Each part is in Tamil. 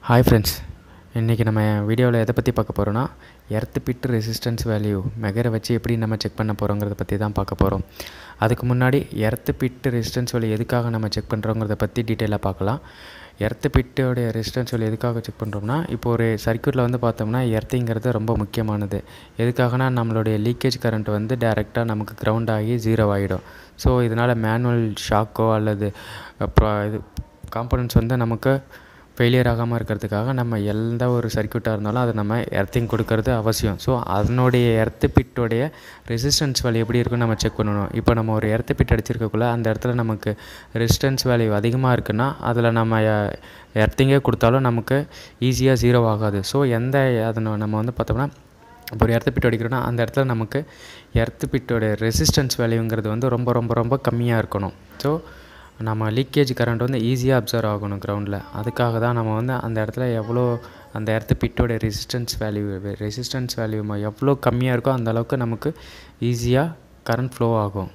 ஹாய் ஃப்ரெண்ட்ஸ் இன்றைக்கி நம்ம வீடியோவில் எதை பற்றி பார்க்க போகிறோன்னா எர்த்து பிட் ரெசிஸ்டன்ஸ் வேல்யூ மெகரை வச்சு எப்படி நம்ம செக் பண்ண போகிறோங்கிறத பற்றி தான் பார்க்க போகிறோம் அதுக்கு முன்னாடி எர்த்து பிட் ரெசிஸ்டன்ஸ் வேல்யூ எதுக்காக நம்ம செக் பண்ணுறோங்கிறத பற்றி டீட்டெயிலாக பார்க்கலாம் எர்த்து பிட்டோடைய ரெசிஸ்டன்ஸ் வேல்யூ எதுக்காக செக் பண்ணுறோம்னா இப்போ ஒரு சர்க்யூட்டில் வந்து பார்த்தோம்னா எர்த்திங்கிறது ரொம்ப முக்கியமானது எதுக்காகனா நம்மளுடைய லீக்கேஜ் கரண்ட் வந்து டைரெக்டாக நமக்கு கிரவுண்ட் ஆகி ஜீரோ ஆகிடும் ஸோ இதனால் மேனுவல் ஷாக்கோ அல்லது அப்புறம் இது காம்பனன்ட்ஸ் வந்து நமக்கு ஃபெயிலியர் ஆகாமல் இருக்கிறதுக்காக நம்ம எந்த ஒரு சர்க்யூட்டாக இருந்தாலும் அதை நம்ம எர்த்திங் கொடுக்கறது அவசியம் ஸோ அதனுடைய எர்த்து பிட்டோடைய ரெசிஸ்டன்ஸ் வேல்யூ எப்படி இருக்குன்னு நம்ம செக் பண்ணணும் இப்போ நம்ம ஒரு எர்த்து பிட் அடிச்சிருக்கக்குள்ள அந்த இடத்துல நமக்கு ரெசிஸ்டன்ஸ் வேல்யூ அதிகமாக இருக்குன்னா அதில் நம்ம எர்த்திங்கே கொடுத்தாலும் நமக்கு ஈஸியாக ஜீரோ ஆகாது ஸோ எந்த அதை நம்ம வந்து பார்த்தோம்னா இப்போ ஒரு எர்த்து பிட் அடிக்கிறோன்னா அந்த இடத்துல நமக்கு எர்த்து பிட்டோடைய ரெசிஸ்டன்ஸ் வேல்யூங்கிறது வந்து ரொம்ப ரொம்ப ரொம்ப கம்மியாக இருக்கணும் ஸோ நம்ம லீக்கேஜ் கரண்ட் வந்து ஈஸியாக அப்சர்வ் ஆகணும் கிரவுண்டில் அதுக்காக தான் நம்ம வந்து அந்த இடத்துல எவ்வளோ அந்த இடத்து பிட்டோட ரெசிஸ்டன்ஸ் வேல்யூ ரெசிஸ்டன்ஸ் வேல்யூ எவ்வளோ கம்மியாக இருக்கோ அந்த அளவுக்கு நமக்கு ஈஸியாக கரண்ட் ஃப்ளோ ஆகும்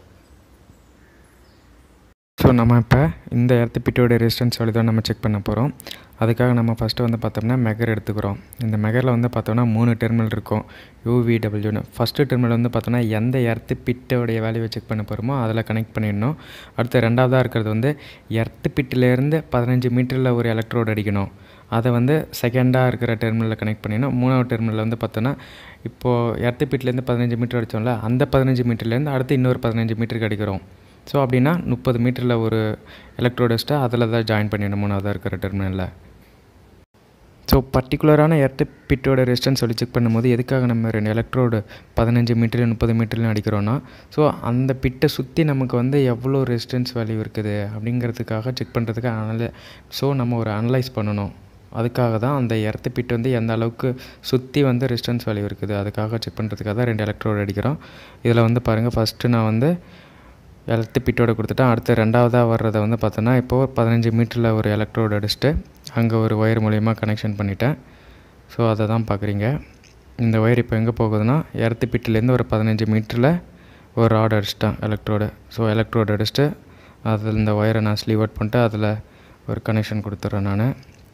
ஸோ நம்ம இப்போ இந்த எர்த்து பிட்டோட ரெசிஸ்டன்ஸ் வேல்யூ தான் நம்ம செக் பண்ண போகிறோம் அதுக்காக நம்ம ஃபஸ்ட்டு வந்து பார்த்தோம்னா மெகர் எடுத்துக்கிறோம் இந்த மெகரில் வந்து பார்த்தோம்னா மூணு டெர்மினல் இருக்கும் யூவிடபிள்யூன்னு ஃபஸ்ட்டு டெர்மினல் வந்து பார்த்தோம்னா எந்த எர்த்து பிட்டோடைய வேல்யூவை செக் பண்ண போகிறோமோ அதில் கனெக்ட் பண்ணிடணும் அடுத்து ரெண்டாவதாக இருக்கிறது வந்து எர்த்து பிட்டிலேருந்து பதினஞ்சு மீட்டரில் ஒரு எலக்ட்ரோடு அடிக்கணும் அதை வந்து செகண்டாக இருக்கிற டெர்மினலில் கனெக்ட் பண்ணிடணும் மூணாவது டெர்மினலில் வந்து பார்த்தோன்னா இப்போது எர்த்து பிட்லேருந்து பதினஞ்சு மீட்டர் அடித்தோம்ல அந்த பதினஞ்சு மீட்டர்லேருந்து அடுத்து இன்னொரு பதினஞ்சு மீட்டருக்கு அடிக்கிறோம் ஸோ அப்படின்னா முப்பது மீட்டரில் ஒரு எலக்ட்ரோடஸ்ட்டை அதில் தான் ஜாயின் பண்ணிடணும் மூணாவதாக இருக்கிற டெர்மினலில் ஸோ பர்டிகுலரான எர்த்து பிட்டோட ரெசிஸ்டன்ஸ் சொல்லி செக் பண்ணும்போது எதுக்காக நம்ம ரெண்டு எலக்ட்ரோடு பதினஞ்சு மீட்டர் முப்பது மீட்டர்லையும் அடிக்கிறோன்னா ஸோ அந்த பிட்டை சுற்றி நமக்கு வந்து எவ்வளோ ரெசிஸ்டன்ஸ் வேல்யூ இருக்குது அப்படிங்கிறதுக்காக செக் பண்ணுறதுக்கு அனலை ஸோ நம்ம ஒரு அனலைஸ் பண்ணணும் அதுக்காக தான் அந்த எர்த்து பிட் வந்து எந்த அளவுக்கு சுற்றி வந்து ரெசிஸ்டன்ஸ் வேல்யூ இருக்குது அதுக்காக செக் பண்ணுறதுக்காக தான் ரெண்டு எலக்ட்ரோடு அடிக்கிறோம் இதில் வந்து பாருங்கள் ஃபஸ்ட்டு நான் வந்து எலக்ட்ரி பிட்டோட கொடுத்துட்டேன் அடுத்து ரெண்டாவதாக வர்றதை வந்து பார்த்தோன்னா இப்போது பதினஞ்சு மீட்டரில் ஒரு எலக்ட்ரோடு அடிச்சுட்டு அங்கே ஒரு ஒயர் மூலயமா கனெக்ஷன் பண்ணிட்டேன் ஸோ அதை தான் பார்க்குறீங்க இந்த ஒயர் இப்போ எங்கே போகுதுன்னா எர்த்து பிட்டிலேருந்து ஒரு பதினஞ்சு மீட்டரில் ஒரு ராட் அடிச்சிட்டேன் எலக்ட்ரோடு ஸோ எலக்ட்ரோடு அடிச்சுட்டு அதில் இந்த ஒயரை நான் ஸ்லீவ் அவுட் பண்ணிட்டு அதில் ஒரு கனெக்ஷன் கொடுத்துட்றேன் நான்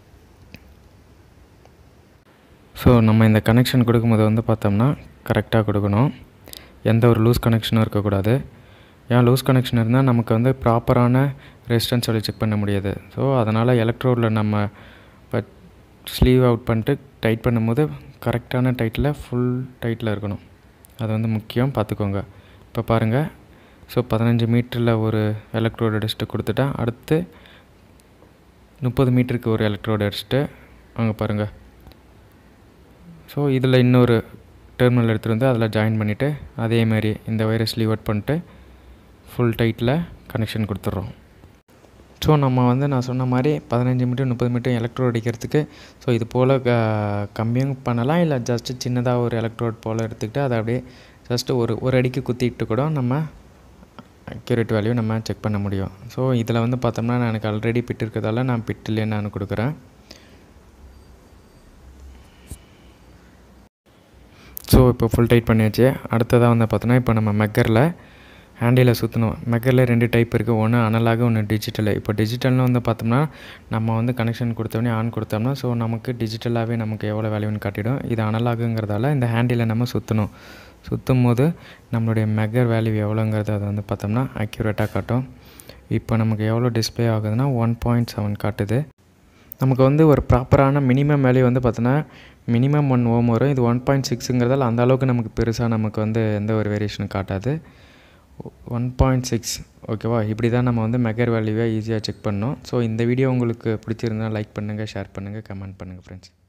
ஸோ நம்ம இந்த கனெக்ஷன் கொடுக்கும்போது வந்து பார்த்தோம்னா கரெக்டாக கொடுக்கணும் எந்த ஒரு லூஸ் கனெக்ஷனும் இருக்கக்கூடாது ஏன் லூஸ் கனெக்ஷன் இருந்தால் நமக்கு வந்து ப்ராப்பரான ரெசிஸ்டன்ஸ் சொல்லி செக் பண்ண முடியாது ஸோ அதனால் எலக்ட்ரோடில் நம்ம இப்போ ஸ்லீவ் அவுட் பண்ணிட்டு டைட் பண்ணும்போது கரெக்டான டைட்டில் ஃபுல் டைட்டில் இருக்கணும் அது வந்து முக்கியம் பார்த்துக்கோங்க இப்போ பாருங்கள் ஸோ பதினஞ்சு மீட்டரில் ஒரு எலக்ட்ரோடு அடிச்சுட்டு கொடுத்துட்டேன் அடுத்து முப்பது மீட்டருக்கு ஒரு எலக்ட்ரோடு அடிச்சுட்டு அங்கே பாருங்கள் ஸோ இதில் இன்னொரு டெர்மினல் எடுத்துகிட்டு வந்து அதில் ஜாயின் பண்ணிவிட்டு அதேமாதிரி இந்த ஒயரை ஸ்லீவ் அவுட் பண்ணிட்டு ஃபுல் டைட்டில் கனெக்ஷன் கொடுத்துட்றோம் ஸோ நம்ம வந்து நான் சொன்ன மாதிரி பதினஞ்சு மீட்டர் முப்பது மீட்டர் எலக்ட்ரோட் அடிக்கிறதுக்கு ஸோ இது போல் க கம்மியும் பண்ணலாம் இல்லை ஜஸ்ட்டு சின்னதாக ஒரு எலக்ட்ரோட் போல் எடுத்துக்கிட்டு அதை அப்படியே ஜஸ்ட்டு ஒரு ஒரு அடிக்கு குத்திட்டு கூட நம்ம அக்யூரேட் வேல்யூ நம்ம செக் பண்ண முடியும் ஸோ இதில் வந்து பார்த்தோம்னா நான் எனக்கு ஆல்ரெடி பிட் இருக்கிறதால நான் பிட்டிலே நான் கொடுக்குறேன் ஸோ இப்போ ஃபுல் டைட் பண்ணியாச்சு அடுத்ததாக வந்து பார்த்தோன்னா இப்போ நம்ம மெக்கரில் ஹேண்டில் சுற்றணும் மெக்கரில் ரெண்டு டைப் இருக்குது ஒன்று அனலாக ஒன்று டிஜிட்டலு இப்போ டிஜிட்டல்னு வந்து பார்த்தோம்னா நம்ம வந்து கனெக்ஷன் கொடுத்தோடனே ஆன் கொடுத்தோம்னா ஸோ நமக்கு டிஜிட்டலாகவே நமக்கு எவ்வளோ வேல்யூன்னு காட்டிடும் இது அனலாகுங்கிறதால இந்த ஹேண்டிலை நம்ம சுற்றணும் சுற்றும் போது நம்மளுடைய மெக்கர் வேல்யூ எவ்வளோங்கிறது அதை வந்து பார்த்தோம்னா அக்யூரேட்டாக காட்டும் இப்போ நமக்கு எவ்வளோ டிஸ்பிளே ஆகுதுன்னா ஒன் பாயிண்ட் செவன் காட்டுது நமக்கு வந்து ஒரு ப்ராப்பரான மினிமம் வேல்யூ வந்து பார்த்தோன்னா மினிமம் ஒன் ஓம் வரும் இது ஒன் பாயிண்ட் சிக்ஸுங்கிறதால அந்த அளவுக்கு நமக்கு பெருசாக நமக்கு வந்து எந்த ஒரு வேரியேஷனும் காட்டாது ஒன் பாயிண்ட் சிக்ஸ் ஓகேவா இப்படி தான் நம்ம வந்து மெகர் வேல்யூவை ஈஸியாக செக் பண்ணோம் ஸோ இந்த வீடியோ உங்களுக்கு பிடிச்சிருந்தால் லைக் பண்ணுங்கள் ஷேர் பண்ணுங்கள் கமெண்ட் பண்ணுங்கள் ஃப்ரெண்ட்ஸ்